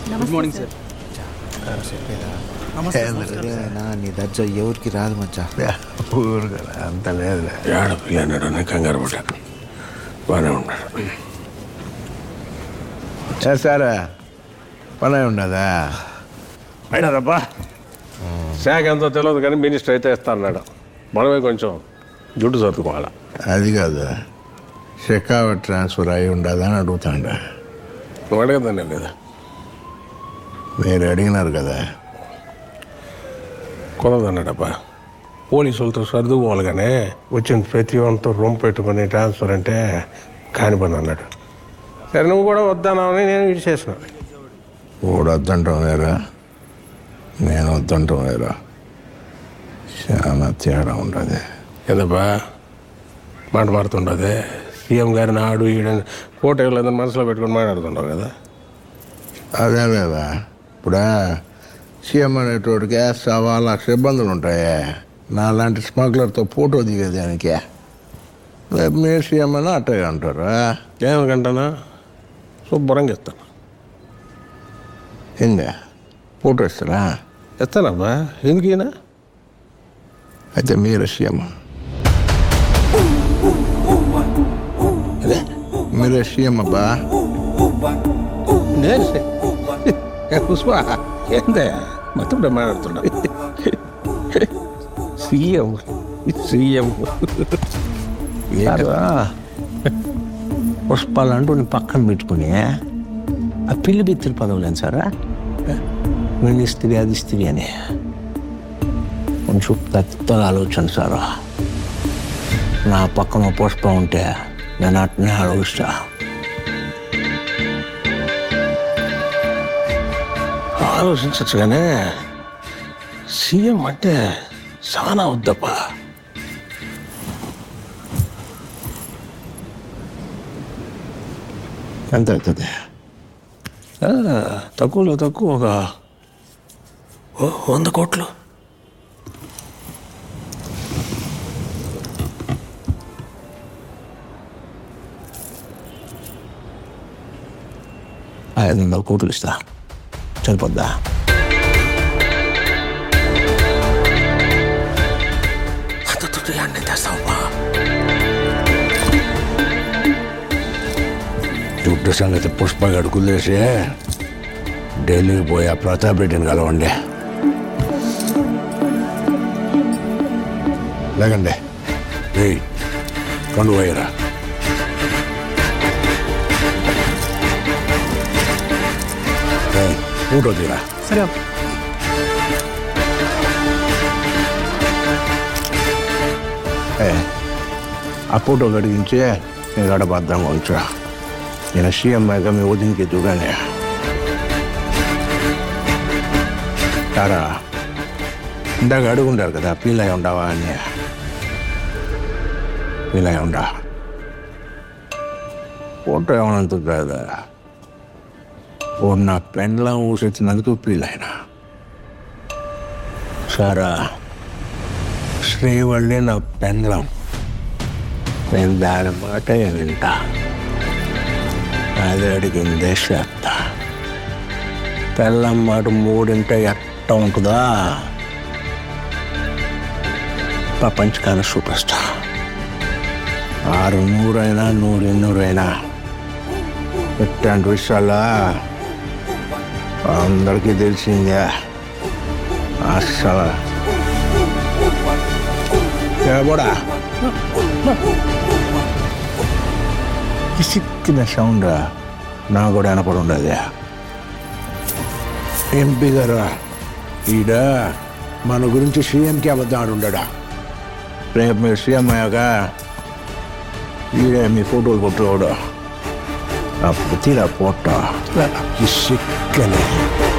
good morning sir ఏంద్రా, నీ దర్జ ఎవరికి రాదు మచ్చా ఊరు కదా అంత లేదులే ఏడ పిల్లన్నాడు అని కంగారు పడ్డా బాగానే ఉన్నాడు చేస్తారా పని అయి ఉండదా అయినారబ్బా శాఖ ఎంతో తెలియదు కానీ మినిస్టర్ అయితే ఇస్తా అన్నాడు మనమే కొంచెం జుట్టు సర్దుకోవాలా అది కాదు షెకావట్ ట్రాన్స్ఫర్ అయి ఉండదా అని అడుగుతాండ నువ్వు అడగదానే లేదా మీరు అడిగినారు కదా కుదరదన్నాడబ్బా పోలీసులతో సర్దుకోవాలి కానీ వచ్చిన ప్రతి ఒంతో రూమ్ పెట్టుకుని ట్రాన్స్ఫర్ అంటే కాని పని అన్నాడు సరే నువ్వు కూడా వద్దానని నేను ఇచ్చేసిన వాడు వద్దంటాం వేరా నేను వద్దంటాం వేరా చాలా తేడా ఉండదు ఏందబ్బా మాట మారుతుండదే సీఎం గారిని ఆడు ఈడని ఫోటో లేదని మనసులో పెట్టుకొని మాట్లాడుతుండవు కదా అదే లేదా ఇప్పుడా సీఎం అనేటోడికి సవా లక్ష ఇబ్బందులు ఉంటాయి నా లాంటి స్మగ్లర్తో ఫోటో దిగేదానికి రేపు మీ సీఎం అని అట్టగా అంటారా ఏమనుకంటానా శుభ్రంగా ఇస్తాను ఏంగా ఫోటో ఇస్తారా ఇస్తానబ్బా ఎందుకు ఈయన అయితే మీరు సీఎం మీరే సీఎం అబ్బా నేను పుష్ప ఏందే మొత్తం మాట్లాడుతున్నా సీఎం సీఎం ఏంటా పుష్పాలంటూ నీ పక్కన పెట్టుకుని ఆ పిల్లి బిత్తిరి పదవులేను సారా మినిస్త్రీ అది స్త్రీ అని కొంచెం పెద్దగా ఆలోచన సారా నా పక్కన పుష్పం ఉంటే నేను అట్నే ఆలోచిస్తా ఆలోచించచ్చు కానీ సీఎం అంటే చాలా వద్దప్పా ఎంత అవుతుంది ఆ, తక్కువలో తక్కువ ఒక ఓ వంద కోట్లు ఐదు వందల కోట్లు ఇస్తా సరిపోద్దా అంత దుడ్డు అన్నీ తెస్తావా దుడ్డు సంగతి పుష్పగడు కుదిరేసి ఢిల్లీకి పోయి ఆ ప్రతాప్ రెడ్డిని కలవండి లేకండి ఏయ్ కొండు పోయిరా ఏయ్, ఫోటో తీరా సరే ఏ, ఆ ఫోటో కడిగించి నేను గడ భద్రంగా ఉంచా నేను సీఎం అయ్యాక మీ వదినికి ఎదుగానే సారా ఇందాక అడుగుండారు కదా పీలై ఉండవా అని పీలై ఉండా ఫోటో ఏమనంత కదా ఓ నా పెండ్లా ఊసెత్తినందుకు పీలైనా సారా శ్రీవల్లి నా పెండ్లం నేను దాని మాట వింటా అది అడిగిందే చేస్తా పెళ్ళం మాట మూడింటే ఎట్ట ఉంటుందా ప్రపంచకాల సూపర్ స్టార్ ఆరు నూరైనా నూరెన్నూరైనా ఇట్లాంటి విషయాల అందరికీ తెలిసిందే అస్సలు కూడా సిక్కిన సౌండ్ నా కూడా వినపడి ఉండదు ఎంపీ గారు ఈడ మన గురించి సీఎంకి అబద్ధం ఆడుండడా రేపు మీరు సీఎం అయ్యాక ఈడే మీ ఫోటోలు కొట్టుకోడు అప్పుడు తీరా ఫోటో ఈ సిక్కని